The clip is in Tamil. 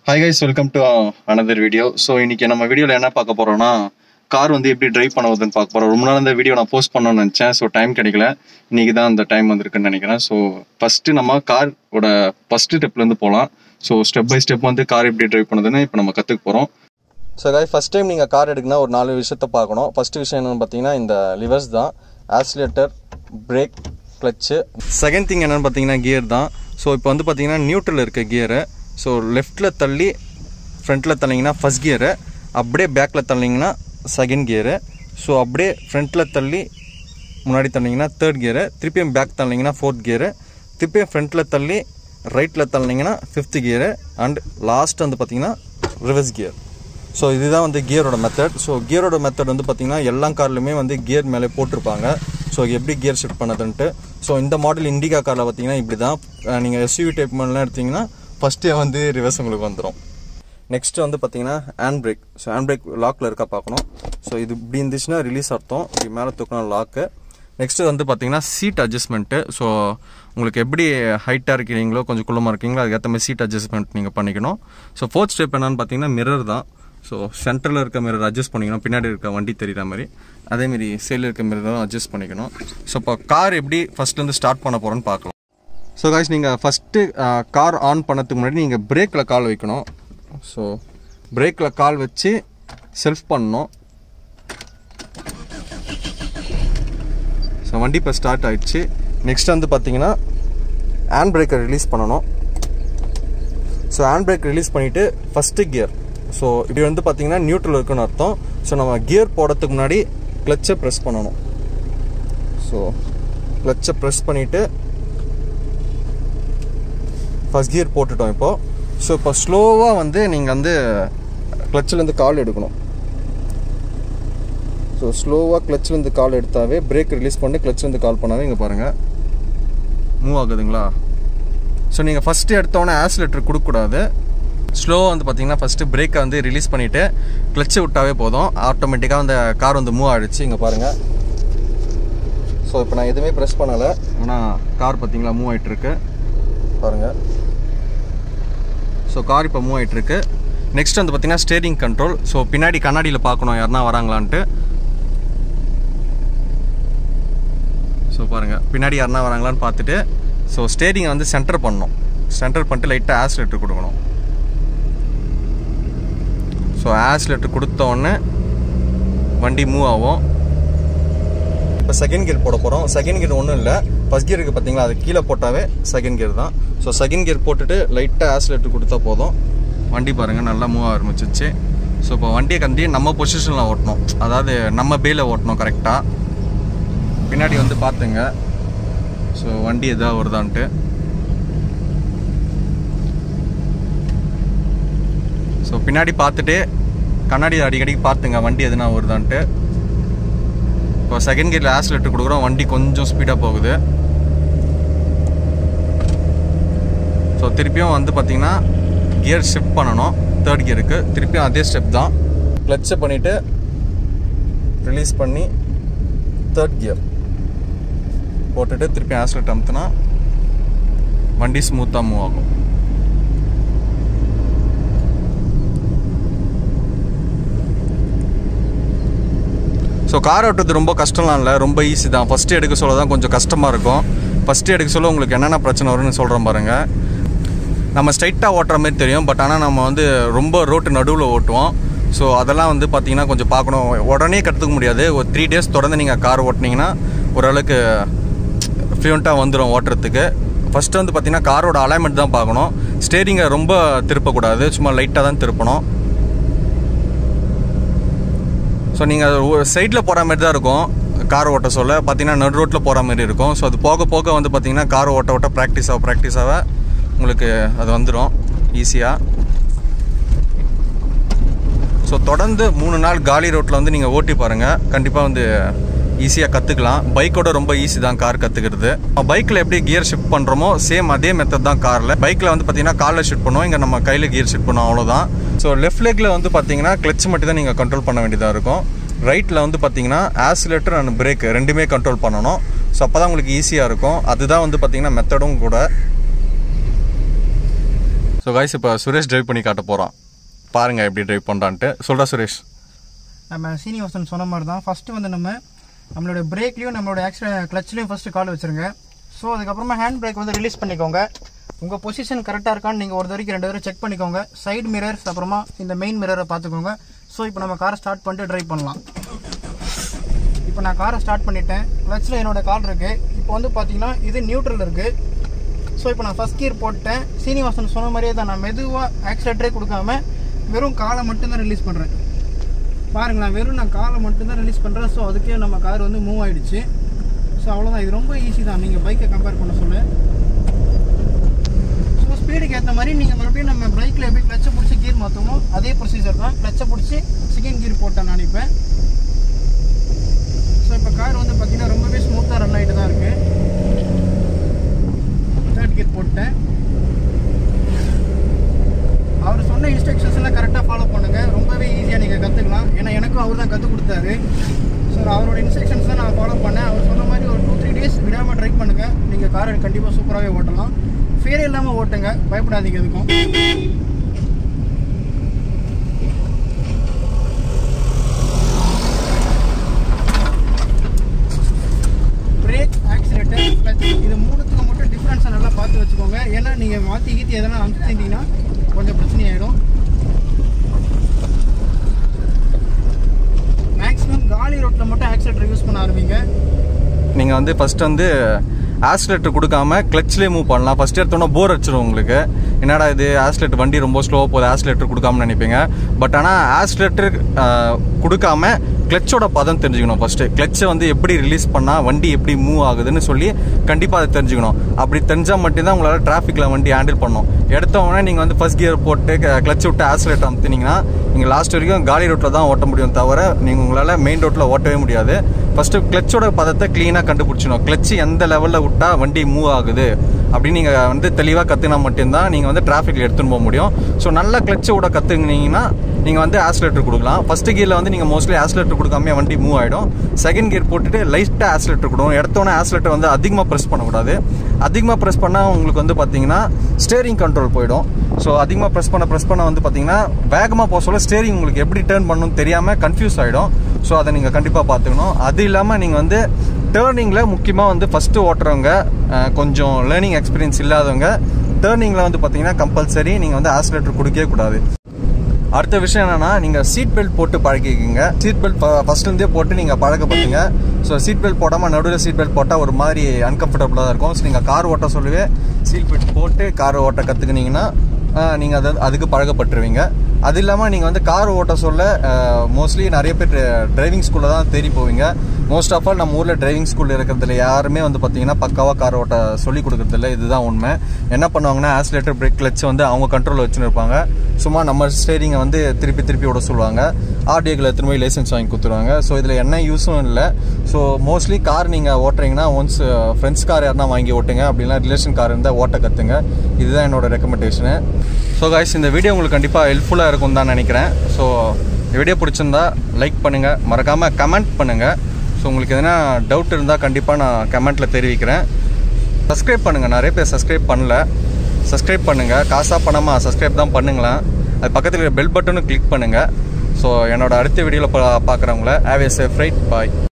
hi guys welcome to another video so இன்னைக்கு நம்ம வீடியோவில் என்ன பார்க்க போறோம்னா கார் வந்து எப்படி டிரைவ் பண்ணுவதுன்னு பார்க்க போறோம் ரொம்ப நாள் இந்த வீடியோ நான் போஸ்ட் பண்ணணும்னு நினச்சேன் ஸோ டைம் கிடைக்கல இன்னைக்கு தான் அந்த டைம் வந்திருக்குன்னு நினைக்கிறேன் ஸோ ஃபர்ஸ்ட் நம்ம காரோட ஃபர்ஸ்ட் ஸ்டெப்லேருந்து போகலாம் ஸோ ஸ்டெப் பை ஸ்டெப் வந்து கார் எப்படி டிரைவ் பண்ணுதுன்னு இப்போ நம்ம கற்றுக்க போகிறோம் ஸோ காய் ஃபஸ்ட் டைம் நீங்கள் கார் எடுக்குன்னா ஒரு நாலு விஷயத்த பார்க்கணும் ஃபஸ்ட்டு விஷயம் என்னென்னு பார்த்தீங்கன்னா இந்த லிவர்ஸ் தான் accelerator brake clutch second thing என்னென்னு பார்த்தீங்கன்னா கியர் தான் ஸோ இப்போ வந்து பார்த்தீங்கன்னா நியூட்ரல் இருக்க கியரு ஸோ லெஃப்ட்டில் தள்ளி ஃப்ரண்ட்டில் தள்ளிங்கன்னா ஃபஸ்ட் கியரு அப்படியே பேக்கில் தள்ளிங்கன்னா செகண்ட் கியரு ஸோ அப்படியே ஃப்ரண்ட்டில் தள்ளி முன்னாடி தள்ளிங்கன்னா தேர்ட் கியரு திருப்பியும் பேக் தள்ளிங்கன்னா ஃபோர்த் கியரு திருப்பியும் ஃப்ரண்ட்டில் தள்ளி ரைட்டில் தள்ளிங்கன்னா ஃபிஃப்த் கியரு அண்ட் லாஸ்ட் வந்து பார்த்தீங்கன்னா ரிவர்ஸ் கியர் ஸோ இதுதான் வந்து கியரோட மெத்தட் ஸோ கியரோட மெத்தட் வந்து பார்த்தீங்கன்னா எல்லா கார்லையுமே வந்து கியர் மேலே போட்டிருப்பாங்க ஸோ எப்படி கியர் ஷிஃப்ட் பண்ணதுன்ட்டு ஸோ இந்த மாடல் இண்டிகா காரில் பார்த்தீங்கன்னா இப்படி தான் நீங்கள் எஸ்யூவி டைப் மாடலாம் எடுத்தீங்கன்னா ஃபஸ்ட்டே வந்து ரிவர்ஸ் உங்களுக்கு வந்துடும் நெக்ஸ்ட் வந்து பார்த்தீங்கன்னா hand brake so hand brake லாக்கில் இருக்கா பார்க்கணும் ஸோ இது இப்படி இருந்துச்சுன்னா ரிலீஸ் அர்த்தம் இப்படி மேலே தூக்கணும் லாக்கு நெக்ஸ்ட் வந்து பார்த்தீங்கன்னா சீட் அட்ஜஸ்ட்மெண்ட்டு ஸோ உங்களுக்கு எப்படி ஹைட்டாக இருக்கிறீங்களோ கொஞ்சம் குள்ளமாக இருக்கீங்களோ அதுக்கேற்ற மாதிரி சீட் அட்ஜஸ்ட்மெண்ட் நீங்கள் பண்ணிக்கணும் ஸோ ஃபோர்த் ஸ்டெப் என்னன்னு பார்த்தீங்கன்னா மிரர் தான் ஸோ சென்டரில் இருக்க மிரர் அட்ஜஸ்ட் பண்ணிக்கணும் பின்னாடி இருக்க வண்டி தெரிகிற மாதிரி அதேமாரி சைடில் இருக்க மிரரும் அட்ஜஸ்ட் பண்ணிக்கணும் ஸோ இப்போ கார் எப்படி ஃபஸ்ட்லேருந்து ஸ்டார்ட் பண்ண போகிறோன்னு பார்க்கலாம் ஸோ காய்ஸ் நீங்கள் ஃபஸ்ட்டு கார் ஆன் பண்ணதுக்கு முன்னாடி நீங்கள் பிரேக்கில் கால் வைக்கணும் ஸோ பிரேக்கில் கால் வச்சு செல்ஃப் பண்ணணும் ஸோ வண்டி இப்போ ஸ்டார்ட் ஆயிடுச்சு நெக்ஸ்ட் வந்து பார்த்தீங்கன்னா ஹேண்ட் பிரேக்கை ரிலீஸ் பண்ணணும் ஸோ ஹேண்ட் பிரேக் ரிலீஸ் பண்ணிவிட்டு ஃபஸ்ட்டு கியர் ஸோ இப்படி வந்து பார்த்தீங்கன்னா நியூட்ரல் இருக்குன்னு அர்த்தம் ஸோ நம்ம கியர் போடுறதுக்கு முன்னாடி கிளச்சை ப்ரெஸ் பண்ணணும் ஸோ கிளச்சை ப்ரெஸ் பண்ணிவிட்டு ஃபஸ்ட் கியர் போட்டுட்டோம் இப்போது ஸோ இப்போ ஸ்லோவாக வந்து நீங்கள் வந்து கிளச்சிலேருந்து கால் எடுக்கணும் ஸோ ஸ்லோவாக கிளச்சிலேருந்து கால் எடுத்தாவே பிரேக் ரிலீஸ் பண்ணி கிளச்சிலேருந்து கால் பண்ணாவே இங்கே பாருங்கள் மூவ் ஆகுதுங்களா ஸோ நீங்கள் ஃபஸ்ட்டு எடுத்தோன்னே ஆக்சிலேட்டர் கொடுக்கக்கூடாது ஸ்லோவாக வந்து பார்த்தீங்கன்னா ஃபஸ்ட்டு பிரேக்கை வந்து ரிலீஸ் பண்ணிவிட்டு கிளச்சை விட்டாவே போதும் ஆட்டோமேட்டிக்காக அந்த கார் வந்து மூவ் ஆகிடுச்சு இங்கே பாருங்கள் ஸோ இப்போ நான் எதுவுமே ப்ரெஸ் பண்ணலை ஆனால் கார் பார்த்தீங்களா மூவ் ஆகிட்டுருக்கு பாருங்கள் ஸோ கார் இப்போ மூவ் ஆகிட்டுருக்கு நெக்ஸ்ட் வந்து பார்த்தீங்கன்னா ஸ்டேரிங் கண்ட்ரோல் ஸோ பின்னாடி கண்ணாடியில் பார்க்கணும் யாருனா வராங்களான்ட்டு ஸோ பாருங்கள் பின்னாடி யாருனா வராங்களான்னு பார்த்துட்டு ஸோ ஸ்டேரிங்கை வந்து சென்டர் பண்ணணும் சென்டர் பண்ணிட்டு லைட்டாக ஆக்சிலேட்டர் கொடுக்கணும் ஸோ ஆக்சிலேட்டர் கொடுத்த உடனே வண்டி மூவ் ஆகும் இப்போ செகண்ட் கியர் போட போகிறோம் செகண்ட் கியர் ஒன்றும் இல்லை ஃபஸ்ட் கியருக்கு பார்த்தீங்களா அது கீழே போட்டாவே செகண்ட் கியர் தான் ஸோ செகண்ட் கியர் போட்டுட்டு லைட்டாக ஆக்சிலேட்டர் கொடுத்தா போதும் வண்டி பாருங்கள் நல்லா மூவ் ஆரம்பிச்சிச்சு ஸோ இப்போ வண்டியை கண்டி நம்ம பொசிஷனில் ஓட்டணும் அதாவது நம்ம பேல ஓட்டணும் கரெக்டாக பின்னாடி வந்து பார்த்துங்க ஸோ வண்டி எதாவது வருதான்ட்டு ஸோ பின்னாடி பார்த்துட்டு கண்ணாடி அடிக்கடி பார்த்துங்க வண்டி எதுனா வருதான்ட்டு இப்போ செகண்ட் கியரில் ஆக்சிலேட்டர் கொடுக்குறோம் வண்டி கொஞ்சம் ஸ்பீடாக போகுது ஸோ திருப்பியும் வந்து பார்த்தீங்கன்னா கியர் ஷிஃப்ட் பண்ணணும் தேர்ட் கியருக்கு திருப்பியும் அதே ஸ்டெப் தான் கிளச்சை பண்ணிவிட்டு ரிலீஸ் பண்ணி தேர்ட் கியர் போட்டுட்டு திருப்பி ஆக்சிலேட் அமுத்துனா வண்டி ஸ்மூத்தாக மூவ் ஆகும் ஸோ கார் ஓட்டுறது ரொம்ப கஷ்டம்லாம் இல்லை ரொம்ப ஈஸி தான் ஃபஸ்ட்டு எடுக்க சொல்ல தான் கொஞ்சம் கஷ்டமாக இருக்கும் ஃபஸ்ட்டு எடுக்க சொல்ல உங்களுக்கு என்னென்ன பிரச்சனை வரும்னு சொல்கிறேன் பாருங்கள் நம்ம ஸ்ட்ரைட்டாக ஓட்டுற மாதிரி தெரியும் பட் ஆனால் நம்ம வந்து ரொம்ப ரோட்டு நடுவில் ஓட்டுவோம் ஸோ அதெல்லாம் வந்து பார்த்தீங்கன்னா கொஞ்சம் பார்க்கணும் உடனே கற்றுக்க முடியாது ஒரு த்ரீ டேஸ் தொடர்ந்து நீங்கள் கார் ஓட்டினீங்கன்னா ஓரளவுக்கு ஃப்ளூயண்ட்டாக வந்துடும் ஓட்டுறதுக்கு ஃபஸ்ட்டு வந்து பார்த்தீங்கன்னா காரோட அலைன்மெண்ட் தான் பார்க்கணும் ஸ்டேரிங்கை ரொம்ப திருப்பக்கூடாது சும்மா லைட்டாக தான் திருப்பணும் ஸோ நீங்கள் சைடில் போகிற மாதிரி தான் இருக்கும் கார் ஓட்ட சொல்ல பார்த்தீங்கன்னா நடு ரோட்டில் போகிற மாதிரி இருக்கும் ஸோ அது போக போக வந்து பார்த்தீங்கன்னா கார் ஓட்ட ஓட்ட ப்ராக்டிஸ் ஆக ப்ராக்டிஸ் ஆக உங்களுக்கு அது வந்துடும் ஈஸியாக ஸோ தொடர்ந்து மூணு நாள் காலி ரோட்டில் வந்து நீங்கள் ஓட்டி பாருங்கள் கண்டிப்பாக வந்து ஈஸியாக கற்றுக்கலாம் பைக்கோட ரொம்ப ஈஸி தான் கார் கற்றுக்கிறது பைக்கில் எப்படி கியர் ஷிஃப்ட் பண்ணுறோமோ சேம் அதே மெத்தட் தான் காரில் பைக்கில் வந்து பார்த்தீங்கன்னா காலில் ஷிஃப்ட் பண்ணுவோம் இங்கே நம்ம கையில் கியர் ஷிஃப்ட் பண்ணுவோம் அவ்வளோதான் ஸோ லெஃப்ட் லெக்கில் வந்து பார்த்தீங்கன்னா கிளச் மட்டும் தான் நீங்கள் கண்ட்ரோல் பண்ண வேண்டியதாக இருக்கும் ரைட்டில் வந்து பார்த்தீங்கன்னா ஆக்சிலேட்டர் அண்ட் பிரேக் ரெண்டுமே கண்ட்ரோல் பண்ணணும் ஸோ அப்போ தான் உங்களுக்கு ஈஸியாக இருக்கும் அதுதான் வந்து பார்த்தீங்கன்னா மெத்தடும் கூட ஸோ ஸோ காய்ஸ் இப்போ சுரேஷ் டிரைவ் பண்ணி காட்ட போகிறான் பாருங்கள் எப்படி டிரைவ் பண்ணுறான்ட்டு சொல்கிறா சுரேஷ் நம்ம சீனிவாசன் சொன்ன மாதிரி தான் ஃபஸ்ட்டு வந்து நம்ம நம்மளோட பிரேக்லேயும் நம்மளோட ஆக்சிட கிளச்லேயும் ஃபஸ்ட்டு கால் வச்சுருங்க ஸோ அதுக்கப்புறமா ஹேண்ட் பிரேக் வந்து ரிலீஸ் பண்ணிக்கோங்க உங்கள் பொசிஷன் கரெக்டாக இருக்கான்னு நீங்கள் ஒரு தடவைக்கு ரெண்டு தடவை செக் பண்ணிக்கோங்க சைடு மிரர்ஸ் அப்புறமா இந்த மெயின் மிரரை பார்த்துக்கோங்க ஸோ இப்போ நம்ம காரை ஸ்டார்ட் பண்ணிட்டு ட்ரைவ் பண்ணலாம் இப்போ நான் காரை ஸ்டார்ட் பண்ணிட்டேன் கிளச்சில் என்னோட கால் இருக்குது இப்போ வந்து பார்த்தீங்கன்னா இது நியூட்ரல் இருக்குது ஸோ இப்போ நான் ஃபஸ்ட் கியர் போட்டேன் சீனிவாசன் சொன்ன மாதிரியே தான் நான் மெதுவாக ஆக்சிலேட்டரே கொடுக்காம வெறும் காலை மட்டும்தான் ரிலீஸ் பண்ணுறேன் பாருங்களேன் வெறும் நான் காலை மட்டும்தான் ரிலீஸ் பண்ணுறேன் ஸோ அதுக்கே நம்ம கார் வந்து மூவ் ஆயிடுச்சு ஸோ அவ்வளோதான் இது ரொம்ப ஈஸி தான் நீங்கள் பைக்கை கம்பேர் பண்ண சொல்ல ஸோ ஸ்பீடுக்கு ஏற்ற மாதிரி நீங்கள் மறுபடியும் நம்ம பைக்கில் எப்படி கிளச்சை பிடிச்சி கீர் மாற்றுமோ அதே ப்ரொசீஜர் தான் கிளச்சை பிடிச்சி செகண்ட் கீர் போட்டேன் நான் இப்போ ஸோ இப்போ கார் வந்து பார்த்தீங்கன்னா ரொம்பவே ஸ்மூத்தாக ரன் ஆகிட்டு தான் இருக்குது தேர்ட் கீர் போட்டேன் அவர் சொன்ன இன்ஸ்ட்ரக்ஷன்ஸ் எல்லாம் கரெக்டாக ஃபாலோ பண்ணுங்க ரொம்பவே ஈஸியாக நீங்கள் கற்றுக்கலாம் ஏன்னா எனக்கும் அவர் தான் கற்றுக் கொடுத்தாரு ஸோ அவரோட இன்ஸ்ட்ரக்ஷன்ஸ் தான் நான் ஃபாலோ பண்ணேன் அவர் சொன்ன மாதிரி ஒரு டூ த்ரீ டேஸ் விடாமல் ட்ரை பண்ணுங்க நீங்கள் காரை கண்டிப்பாக சூப்பராகவே ஓட்டலாம் ஃபேரே இல்லாமல் ஓட்டுங்க பயப்படாதீங்க எதுக்கும் பிரேக் ஆக்சிலேட்டர் கிளச் இது மூணுத்துக்கு மட்டும் டிஃப்ரென்ஸை நல்லா பார்த்து வச்சுக்கோங்க ஏன்னா நீங்கள் மாற்றி கீத்தி எதனா அமுத்திட்டீங்கன்னா கொஞ்சம் பிரச்சனையாயிடும் மேக்ஸிமம் காலி ரோட்டில் மட்டும் ஆக்சிலேட்டர் யூஸ் பண்ண ஆரம்பிங்க நீங்கள் வந்து ஃபஸ்ட் வந்து ஆக்சிலேட்டர் கொடுக்காம கிளச்லேயே மூவ் பண்ணலாம் ஃபஸ்ட் எடுத்தோன்னா போர் அடிச்சிடும் உங்களுக்கு என்னடா இது ஆக்சிலேட்டர் வண்டி ரொம்ப ஸ்லோவாக போகுது ஆக்சிலேட்டர் கொடுக்காம நினைப்பீங்க பட் ஆனால் ஆக்சிலேட்டர் கொடுக்காம கிளச்சோட பதம் தெரிஞ்சுக்கணும் ஃபஸ்ட்டு கிளச்சை வந்து எப்படி ரிலீஸ் பண்ணால் வண்டி எப்படி மூவ் ஆகுதுன்னு சொல்லி கண்டிப்பாக அதை தெரிஞ்சுக்கணும் அப்படி தெரிஞ்சால் மட்டும்தான் உங்களால் டிராஃபிக்கில் வண்டி ஹேண்டில் பண்ணும் எடுத்த உடனே நீங்கள் வந்து ஃபஸ்ட் கியர் போட்டு கிளச் விட்டு ஆக்சிலேட்டர் அமுத்தினீங்கன்னா நீங்கள் லாஸ்ட் வரைக்கும் காலி ரோட்டில் தான் ஓட்ட முடியும் தவிர நீங்கள் உங்களால் மெயின் ரோட்டில் ஓட்டவே முடியாது ஃபஸ்ட்டு கிளச்சோட பதத்தை க்ளீனாக கண்டுபிடிச்சிடணும் கிளச் எந்த லெவலில் விட்டால் வண்டி மூவ் ஆகுது அப்படின்னு நீங்கள் வந்து தெளிவாக கற்றுனா மட்டும்தான் நீங்கள் வந்து டிராஃபிக்கில் எடுத்துன்னு போக முடியும் ஸோ நல்லா கிளச்சை விட கற்றுக்கினீங்கன்னா நீங்கள் வந்து ஆக்சிலேட்டர் கொடுக்கலாம் ஃபஸ்ட்டு கியரில் வந்து நீங்கள் மோஸ்ட்லி ஆக்சிலேட்டர் கொடுக்காம வண்டி மூவ் ஆகிடும் செகண்ட் கியர் போட்டுட்டு லைட்டாக ஆக்சிலேட்டர் கொடுக்கணும் எடுத்தோன்னே ஆக்சிலேட்டர் வந்து அதிகமாக ப்ரெஸ் பண்ணக்கூடாது அதிகமாக ப்ரெஸ் பண்ணால் உங்களுக்கு வந்து பார்த்தீங்கன்னா ஸ்டேரிங் கண்ட்ரோல் போயிடும் ஸோ அதிகமாக ப்ரெஸ் பண்ண ப்ரெஸ் பண்ண வந்து பார்த்தீங்கன்னா வேகமாக போக சொல்ல ஸ்டேரிங் உங்களுக்கு எப்படி டேர்ன் பண்ணணும்னு தெரியாமல் கன்ஃபியூஸ் ஆகிடும் ஸோ அதை நீங்கள் கண்டிப்பாக பார்த்துக்கணும் அது இல்லாமல் நீங்கள் வந்து டேர்னிங்கில் முக்கியமாக வந்து ஃபஸ்ட்டு ஓட்டுறவங்க அஹ், கொஞ்சம் லேர்னிங் எக்ஸ்பீரியன்ஸ் இல்லாதவங்க டேர்னிங்கில் வந்து பார்த்தீங்கன்னா கம்பல்சரி நீங்கள் வந்து ஆக்சிலேட்டர் கொடுக்கவே கூடாது அடுத்த விஷயம் என்னன்னா நீங்கள் சீட் பெல்ட் போட்டு பழகிக்கிங்க சீட் பெல்ட் ஃபர்ஸ்ட்லேருந்தே போட்டு நீங்கள் பழக்கப்படுங்க ஸோ சீட் பெல்ட் போடாமல் நடுவில் சீட் பெல்ட் போட்டால் ஒரு மாதிரி அன்கம்ஃபர்டபுளாக தான் இருக்கும் ஸோ நீங்கள் கார் ஓட்ட சொல்லவே சீட் பெல்ட் போட்டு கார் ஓட்ட கற்றுக்கினீங்கன்னா நீங்கள் அது அதுக்கு பழகப்பட்டுருவீங்க அது இல்லாமல் நீங்கள் வந்து கார் ஓட்ட சொல்ல மோஸ்ட்லி நிறைய பேர் டிரைவிங் ஸ்கூலில் தான் தேடி போவீங்க மோஸ்ட் ஆஃப் ஆல் நம்ம ஊரில் டிரைவிங் ஸ்கூல் இருக்கிறதுல யாருமே வந்து பார்த்தீங்கன்னா பக்காவாக கார் ஓட்ட சொல்லி கொடுக்கறதில்ல இதுதான் உண்மை என்ன பண்ணுவாங்கன்னா ஆக்சிலேட்டர் பிரேக் கிளச் வந்து அவங்க கண்ட்ரோலில் வச்சுன்னு இருப்பாங்க சும்மா நம்ம ஸ்டேரிங்கை வந்து திருப்பி திருப்பி விட சொல்லுவாங்க ஆர்டிஏக்கில் திரும்ப லைசன்ஸ் வாங்கி கொடுத்துருவாங்க ஸோ இதில் என்ன யூஸும் இல்லை ஸோ மோஸ்ட்லி கார் நீங்கள் ஓட்டுறீங்கன்னா ஒன்ஸ் ஃப்ரெண்ட்ஸ் கார் யாருனா வாங்கி ஓட்டுங்க அப்படின்னா ரிலேஷன் கார் இருந்தால் ஓட்ட கற்றுங்க இதுதான் என்னோட ரெக்கமெண்டேஷனு ஸோ காய்ஸ் இந்த வீடியோ உங்களுக்கு கண்டிப்பாக ஹெல்ப்ஃபுல்லாக இருக்கும் தான் நினைக்கிறேன் ஸோ இந்த வீடியோ பிடிச்சிருந்தா லைக் பண்ணுங்கள் மறக்காமல் கமெண்ட் பண்ணுங்கள் ஸோ உங்களுக்கு எதனா டவுட் இருந்தால் கண்டிப்பாக நான் கமெண்ட்டில் தெரிவிக்கிறேன் சப்ஸ்கிரைப் பண்ணுங்கள் நிறைய பேர் சப்ஸ்கிரைப் பண்ணல சப்ஸ்கிரைப் பண்ணுங்கள் காசாக பணமாக சப்ஸ்கிரைப் தான் பண்ணுங்களேன் அது பக்கத்தில் இருக்கிற பெல் பட்டனும் கிளிக் பண்ணுங்கள் ஸோ என்னோட அடுத்த வீடியோவில் பா பார்க்குறவங்கள have a safe ride bye